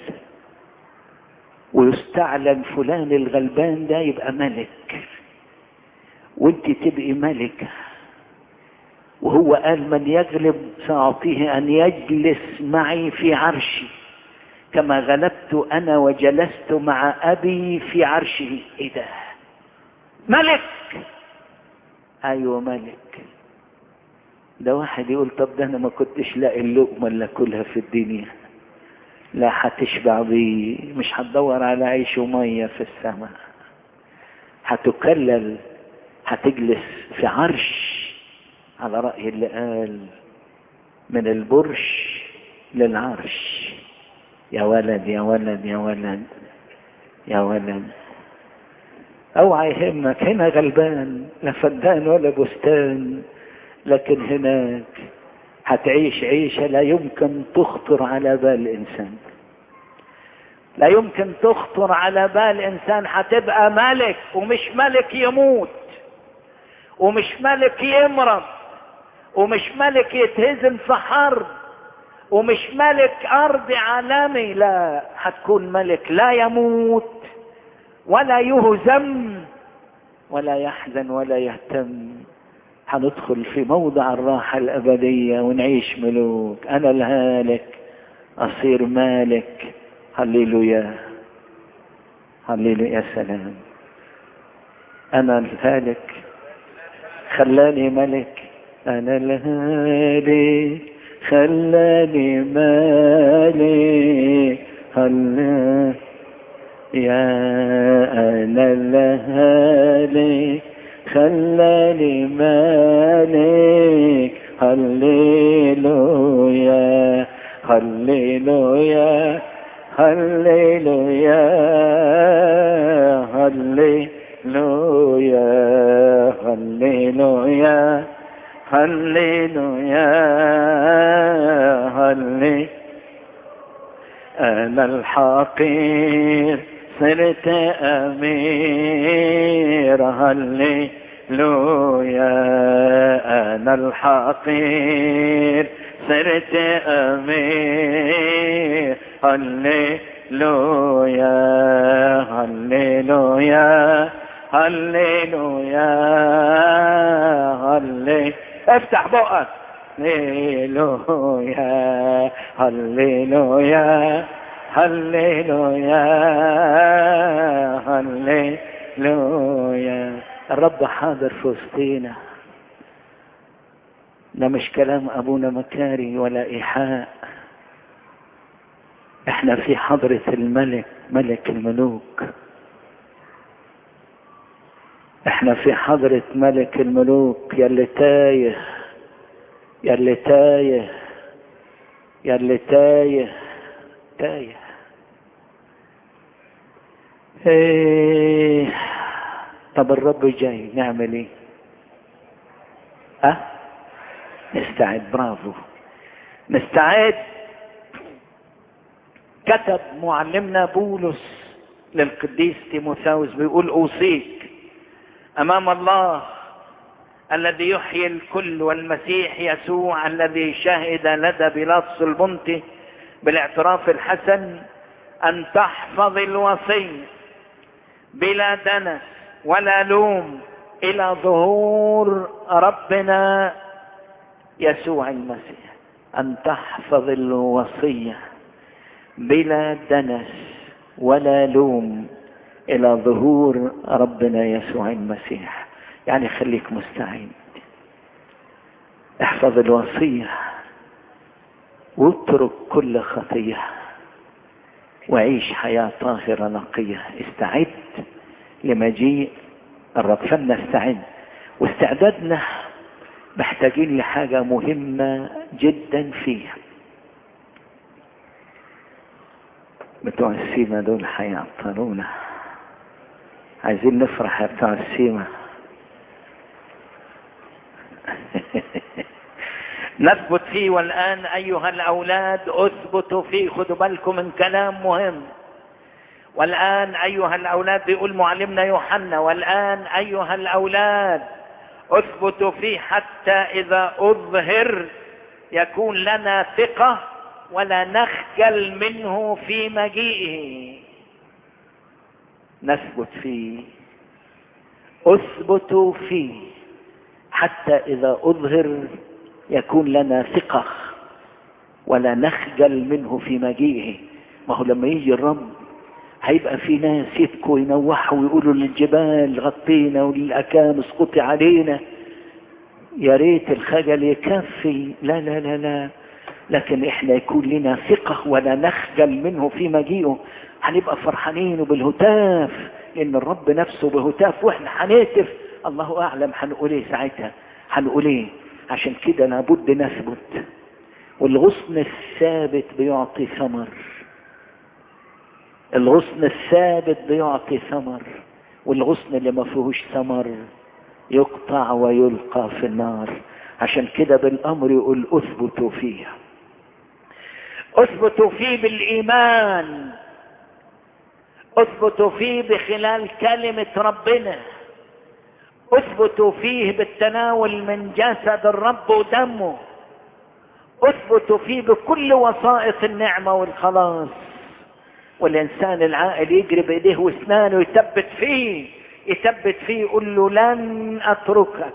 ويستعلن فلان الغلبان ده يبقى ملك وانت تبقي ملكة وهو قال من يغلب سأعطيه أن يجلس معي في عرشي كما غلبت أنا وجلست مع أبي في عرشه إيه ده ملك أيوة ملك ده واحد يقول طب ده أنا ما كنتش لاقي اللقمة اللي أكلها في الدنيا لا هتشبع بيه مش هتدور على عيش ومية في السماء هتكلل هتجلس في عرش على رأي اللي قال من البرش للعرش يا ولد يا ولد يا ولد يا ولد اوعى يهمك هنا غلبان لا فدان ولا بستان لكن هناك هتعيش عيشة لا يمكن تخطر على بال انسان لا يمكن تخطر على بال انسان هتبقى ملك ومش ملك يموت ومش ملك يمرض ومش ملك يتهزم في حرب ومش ملك ارض عالمي لا هتكون ملك لا يموت ولا يهزم ولا يحزن ولا يهتم هندخل في موضع الراحة الأبدية ونعيش ملوك أنا الهالك أصير مالك هللويا هللويا يا سلام أنا الهالك خلاني ملك أنا الهالك خلاني مالك هلا يا أنا الهالك خلاني مالك هللويا هللويا هللويا هللويا هللويا هللويا هللويا أنا الحقير صرت أمير هللويا أنا الحقير صرت أمير هللويا هللويا هللويا هللويا افتح بقك هللويا هللويا هللويا هللويا الرب حاضر في وسطينا ده مش كلام ابونا مكاري ولا ايحاء احنا في حضرة الملك ملك الملوك احنا في حضرة ملك الملوك يلي تايه يلي تايه يلي تايه تايه ايه طب الرب جاي نعمل ايه اه نستعد برافو نستعد كتب معلمنا بولس للقديس تيموثاوس بيقول اوصيك امام الله الذي يحيي الكل والمسيح يسوع الذي شهد لدى بيلاطس البنطي بالاعتراف الحسن ان تحفظ الوصي بلا دنس ولا لوم الى ظهور ربنا يسوع المسيح ان تحفظ الوصيه بلا دنس ولا لوم الى ظهور ربنا يسوع المسيح يعني خليك مستعد احفظ الوصيه واترك كل خطيه وعيش حياه طاهره نقيه استعد لمجيء الرب فلنستعد واستعدادنا محتاجين لحاجه مهمه جدا فيها بتوع السيما دول هيعطلونا عايزين نفرح يا بتوع السيما نثبت فيه والآن أيها الأولاد أثبتوا فيه خدوا بالكم من كلام مهم والآن أيها الأولاد بيقول معلمنا يوحنا والآن أيها الأولاد اثبتوا فيه حتى إذا أظهر يكون لنا ثقة ولا نخجل منه في مجيئه نثبت فيه اثبتوا فيه حتى اذا اظهر يكون لنا ثقة ولا نخجل منه في مجيئه ما هو لما يجي الرب هيبقى في ناس يبكوا ينوحوا ويقولوا للجبال غطينا وللأكام اسقطي علينا يا ريت الخجل يكفي لا لا لا لا لكن احنا يكون لنا ثقة ولا نخجل منه في مجيئه هنبقى فرحانين وبالهتاف لان الرب نفسه بهتاف واحنا هنهتف الله اعلم هنقول ايه ساعتها هنقول ايه عشان كده لابد نثبت والغصن الثابت بيعطي ثمر الغصن الثابت بيعطي ثمر والغصن اللي ما فيهوش ثمر يقطع ويلقى في النار عشان كده بالامر يقول اثبتوا فيه اثبتوا فيه بالايمان اثبتوا فيه بخلال كلمة ربنا اثبتوا فيه بالتناول من جسد الرب ودمه اثبتوا فيه بكل وسائط النعمة والخلاص والانسان العاقل يجري بايديه واسنانه يثبت فيه يثبت فيه يقول له لن اتركك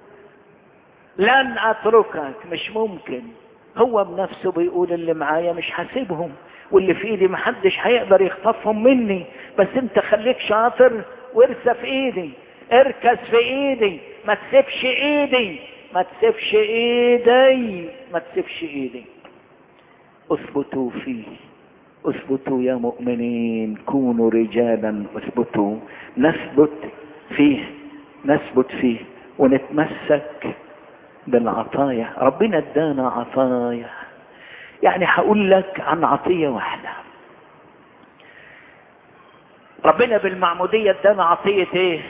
لن اتركك مش ممكن هو بنفسه بيقول اللي معايا مش هسيبهم واللي في ايدي محدش هيقدر يخطفهم مني بس انت خليك شاطر وارسى في ايدي اركز في ايدي ما تسيبش ايدي ما تسيبش ايدي ما تسيبش ايدي اثبتوا فيه اثبتوا يا مؤمنين كونوا رجالا اثبتوا نثبت فيه نثبت فيه ونتمسك بالعطايا ربنا ادانا عطايا يعني هقول لك عن عطية واحدة ربنا بالمعمودية ادانا عطية ايه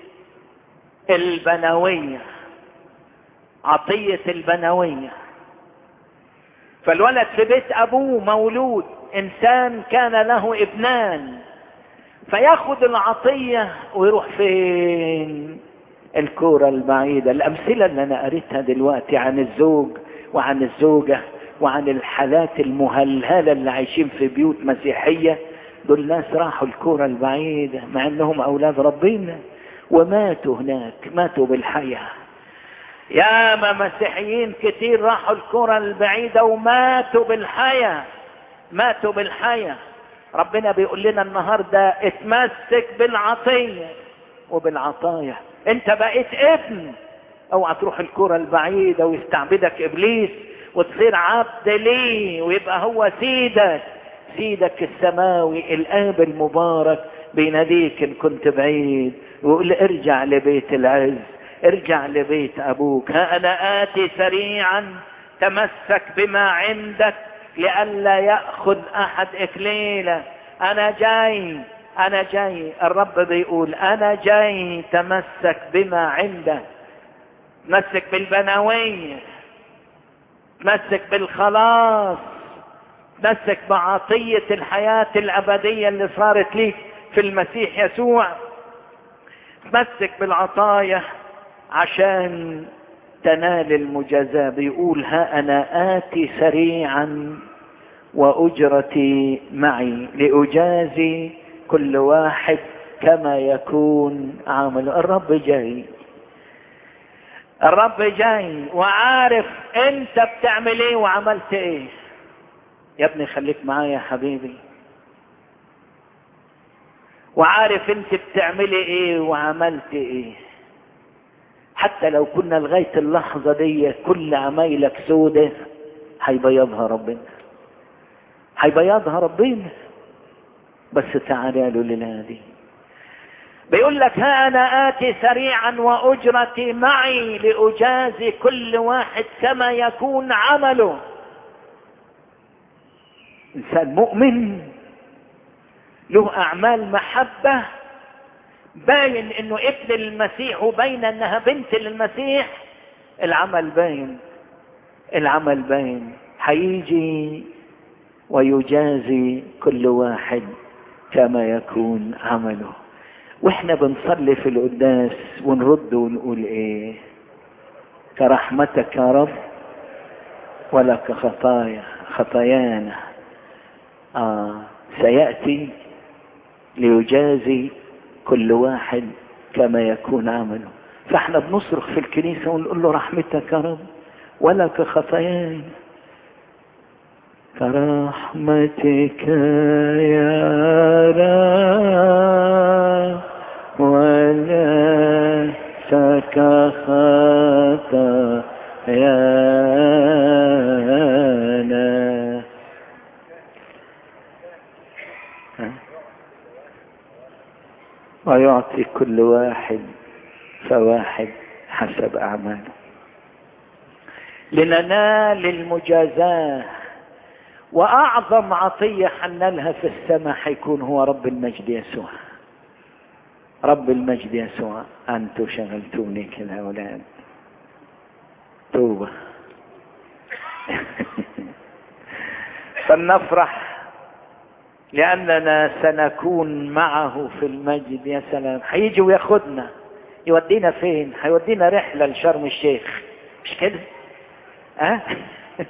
البنوية عطية البنوية فالولد في بيت ابوه مولود انسان كان له ابنان فياخد العطية ويروح فين الكورة البعيدة الامثلة اللي انا قريتها دلوقتي عن الزوج وعن الزوجة وعن الحالات المهلهلة اللي عايشين في بيوت مسيحية دول ناس راحوا الكورة البعيدة مع انهم اولاد ربنا وماتوا هناك ماتوا بالحياة يا ما مسيحيين كتير راحوا الكرة البعيدة وماتوا بالحياة ماتوا بالحياة ربنا بيقول لنا النهاردة اتمسك بالعطية وبالعطايا انت بقيت ابن اوعى تروح الكرة البعيدة ويستعبدك ابليس وتصير عبد ليه ويبقى هو سيدك سيدك السماوي الاب المبارك بيناديك ان كنت بعيد ويقول ارجع لبيت العز ارجع لبيت ابوك ها انا اتي سريعا تمسك بما عندك لئلا ياخذ احد اكليله انا جاي انا جاي الرب بيقول انا جاي تمسك بما عندك تمسك بالبنوية تمسك بالخلاص تمسك بعطية الحياة الأبدية اللي صارت ليك في المسيح يسوع تمسك بالعطايا عشان تنال المجازاة بيقول ها أنا آتي سريعا وأجرتي معي لأجازي كل واحد كما يكون عمله الرب جاي الرب جاي وعارف انت بتعمل ايه وعملت ايه يا ابني خليك معايا يا حبيبي وعارف انت بتعملي ايه وعملت ايه حتى لو كنا لغاية اللحظة دي كل عمايلك سودة هيبيضها ربنا هيبيضها ربنا بس تعالى له لنادي بيقول لك ها انا اتي سريعا واجرتي معي لاجازي كل واحد كما يكون عمله انسان مؤمن له اعمال محبه باين انه ابن المسيح وبين انها بنت للمسيح العمل باين العمل باين هيجي ويجازي كل واحد كما يكون عمله واحنا بنصلي في القداس ونرد ونقول ايه كرحمتك يا رب ولا كخطايا خطايانا آه سيأتي ليجازي كل واحد كما يكون عمله فاحنا بنصرخ في الكنيسة ونقول له رحمتك يا رب ولا كخطايانا كرحمتك يا رب ولا كخطايانا ويعطي كل واحد فواحد حسب أعماله لننال المجازاه واعظم عطية حنلها في السماء حيكون هو رب المجد يسوع رب المجد يسوع أنتم شغلتوني كده يا أولاد توبة فلنفرح لأننا سنكون معه في المجد يا سلام هيجي وياخدنا يودينا فين هيودينا رحلة لشرم الشيخ مش كده ها أه؟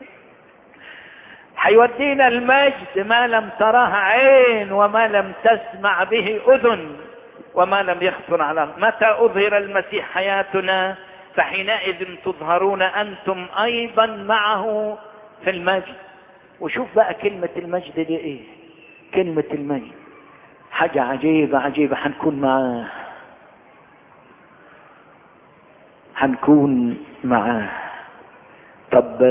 هيودينا المجد ما لم تراه عين وما لم تسمع به أذن وما لم يخطر على متى أظهر المسيح حياتنا فحينئذ تظهرون أنتم أيضا معه في المجد وشوف بقى كلمة المجد دي إيه كلمة المجد حاجة عجيبة عجيبة هنكون معاه هنكون معاه طب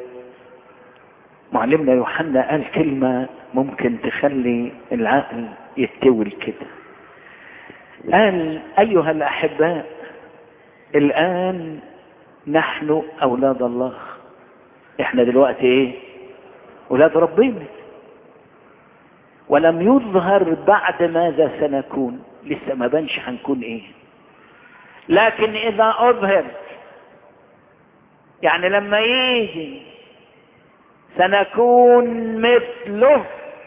معلمنا يوحنا قال كلمة ممكن تخلي العقل يتول كده قال أيها الأحباء الآن نحن أولاد الله احنا دلوقتي ايه أولاد ربنا ولم يظهر بعد ماذا سنكون لسه ما بنش هنكون ايه لكن إذا أظهر يعني لما يجي سنكون مثله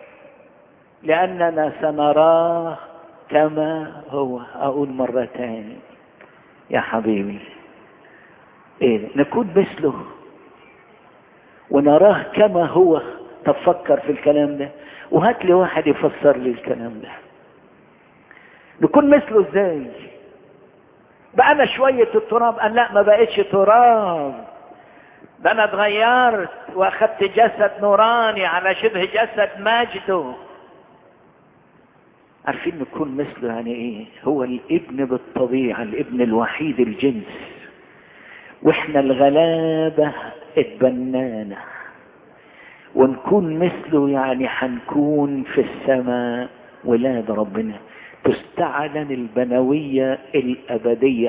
لأننا سنراه كما هو أقول مرة تاني يا حبيبي إيه نكون مثله ونراه كما هو تفكر في الكلام ده وهات لي واحد يفسر لي الكلام ده نكون مثله ازاي بقى انا شوية التراب قال لا ما بقتش تراب ده انا اتغيرت واخدت جسد نوراني على شبه جسد ماجده عارفين نكون مثله يعني ايه هو الابن بالطبيعة الابن الوحيد الجنس واحنا الغلابة اتبنانا ونكون مثله يعني حنكون في السماء ولاد ربنا تستعلن البنوية الأبدية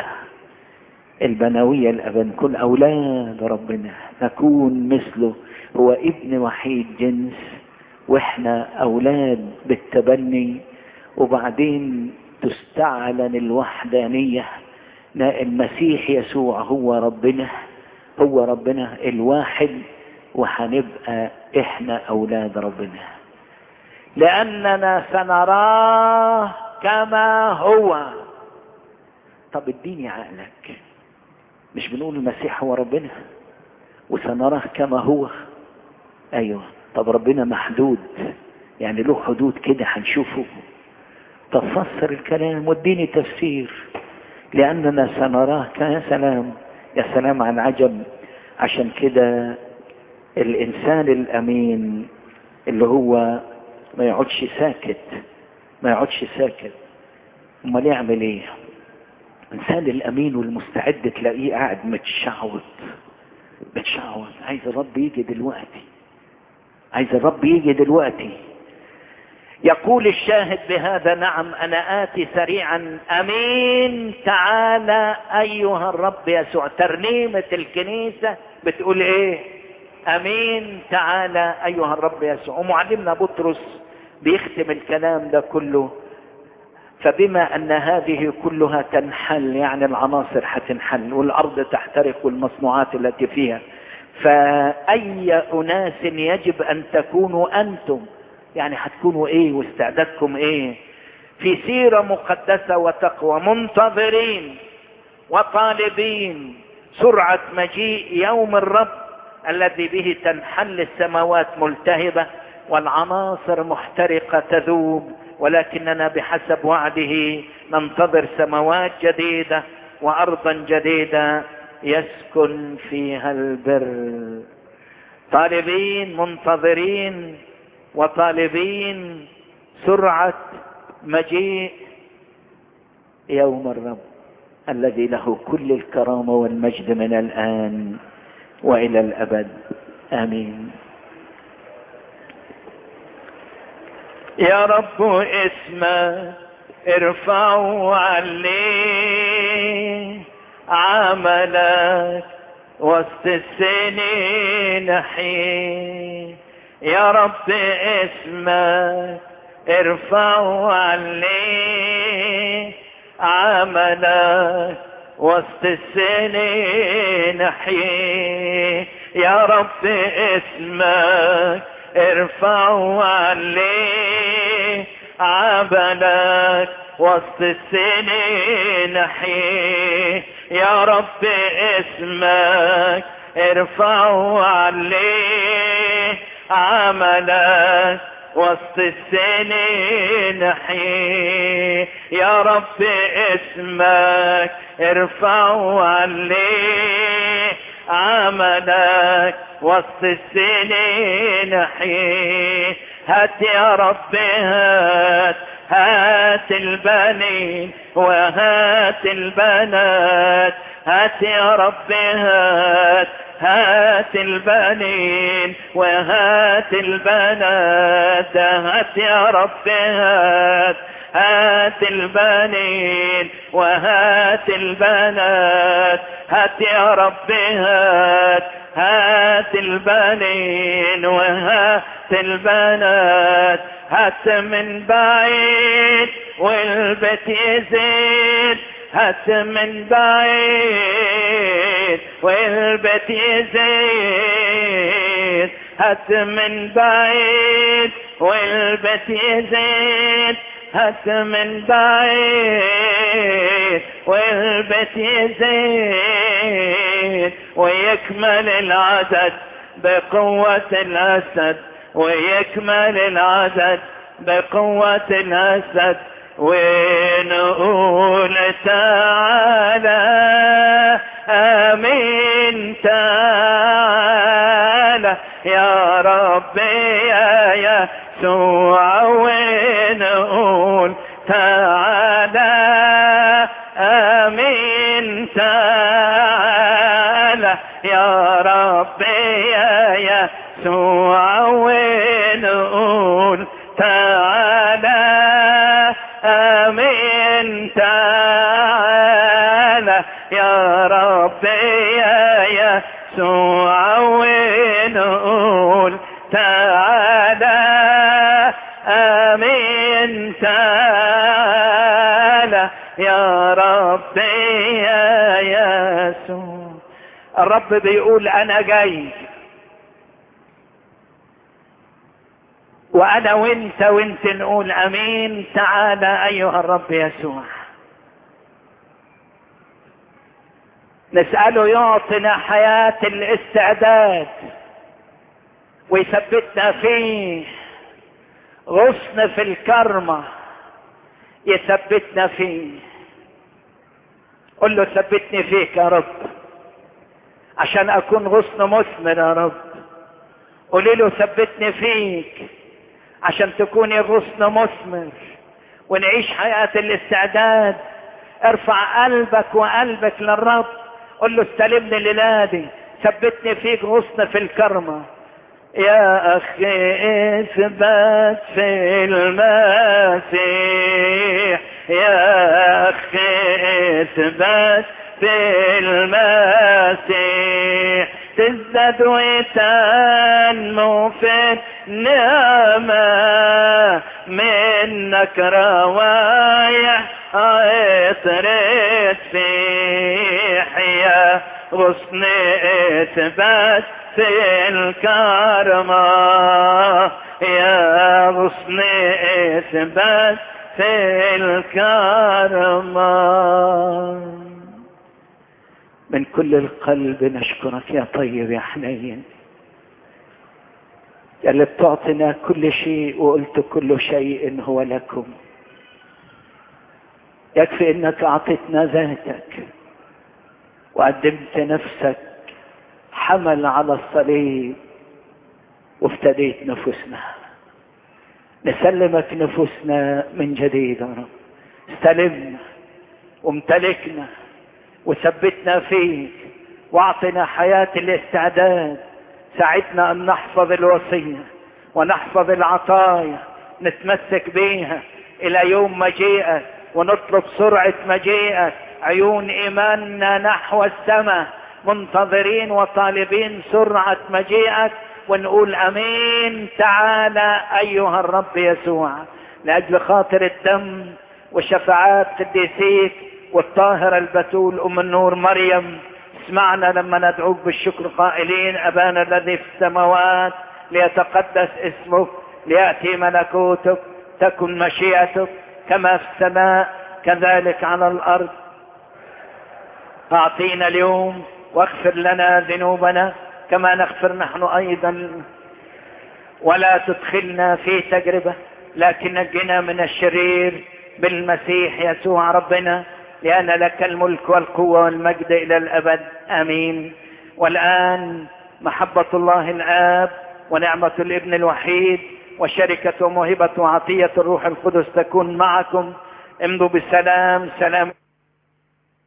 البنوية الأبد نكون أولاد ربنا نكون مثله هو ابن وحيد جنس واحنا أولاد بالتبني وبعدين تستعلن الوحدانية المسيح يسوع هو ربنا هو ربنا الواحد وهنبقى احنا اولاد ربنا لاننا سنراه كما هو طب اديني عقلك مش بنقول المسيح هو ربنا وسنراه كما هو ايوه طب ربنا محدود يعني له حدود كده هنشوفه طب فسر الكلام واديني تفسير لاننا سنراه يا سلام يا سلام عن عجب عشان كده الانسان الامين اللي هو ما يقعدش ساكت ما يقعدش ساكت امال يعمل ايه الانسان الامين والمستعد تلاقيه قاعد متشعوط متشعوط عايز الرب يجي دلوقتي عايز الرب يجي دلوقتي يقول الشاهد بهذا نعم انا اتي سريعا امين تعالى ايها الرب يسوع ترنيمه الكنيسه بتقول ايه امين تعالى ايها الرب يسوع ومعلمنا بطرس بيختم الكلام ده كله فبما ان هذه كلها تنحل يعني العناصر هتنحل والارض تحترق والمصنوعات التي فيها فاي اناس يجب ان تكونوا انتم يعني هتكونوا ايه واستعدادكم ايه في سيرة مقدسة وتقوى منتظرين وطالبين سرعة مجيء يوم الرب الذي به تنحل السماوات ملتهبة والعناصر محترقة تذوب ولكننا بحسب وعده ننتظر سماوات جديدة وأرضا جديدة يسكن فيها البر طالبين منتظرين وطالبين سرعة مجيء يوم الرب الذي له كل الكرامة والمجد من الآن وإلى الأبد آمين يا رب اسمك ارفعوا عليه عملك وسط السنين حين يا رب اسمك ارفعوا عليه عملك وسط السنين احييه يا رب اسمك ارفعوا عليه عملك وسط السنين احييه يا رب اسمك ارفعوا عليه عملك وسط السنين احييه يا رب اسمك ارفعوا عليه عملك وسط السنين احييه هات يا رب هات هات البنين وهات البنات هات يا رب هات هات البنين وهات البنات هات يا رب هات هات البنين وهات البنات هات يا رب هات هات البنين وهات البنات هات من بعيد والبيت يزيد هات من بعيد والبيت يزيد هات من بعيد والبيت يزيد هات من بعيد والبيت يزيد ويكمل العدد بقوة الأسد ويكمل العدد بقوة الأسد ونقول تعالى آمين تعالى يا ربي يا يسوع ونقول تعالى آمين تعالى يا ربي يا يسوع ونقول تعالى آمين تعالى يا ربي يا يسوع ونقول تعالى آمين تعالى يا ربي يا يسوع الرب بيقول أنا جاي وانا وانت وانت نقول امين تعالى ايها الرب يسوع نسأله يعطينا حياة الاستعداد ويثبتنا فيه غصن في الكرمة يثبتنا فيه قل له ثبتني فيك يا رب عشان اكون غصن مثمر يا رب قولي له ثبتني فيك عشان تكوني غصن مثمر ونعيش حياة الاستعداد ارفع قلبك وقلبك للرب قل له استلمني لنادي ثبتني فيك غصن في الكرمة يا اخي اثبت في المسيح يا اخي اثبت في المسيح تزداد وتنمو في النعمة منك روايح عطرت فيح يا غصن اثبات في الكرمة يا غصن اثبات في الكرمة من كل القلب نشكرك يا طيب يا حنين يا اللي بتعطينا كل شيء وقلت كل شيء هو لكم يكفي انك اعطيتنا ذاتك وقدمت نفسك حمل على الصليب وافتديت نفوسنا نسلمك نفوسنا من جديد يا رب استلمنا وامتلكنا وثبتنا فيك واعطنا حياة الاستعداد ساعدنا ان نحفظ الوصية ونحفظ العطايا نتمسك بيها الى يوم مجيئك ونطلب سرعة مجيئك عيون ايماننا نحو السماء منتظرين وطالبين سرعة مجيئك ونقول امين تعالى ايها الرب يسوع لأجل خاطر الدم وشفاعات قديسيك والطاهرة البتول أم النور مريم اسمعنا لما ندعوك بالشكر قائلين أبانا الذي في السماوات ليتقدس اسمك ليأتي ملكوتك تكن مشيئتك كما في السماء كذلك على الأرض أعطينا اليوم واغفر لنا ذنوبنا كما نغفر نحن أيضا ولا تدخلنا في تجربة لكن نجنا من الشرير بالمسيح يسوع ربنا لأن لك الملك والقوة والمجد إلى الأبد آمين والآن محبة الله الآب ونعمة الابن الوحيد وشركة وموهبة وعطية الروح القدس تكون معكم امضوا بالسلام سلام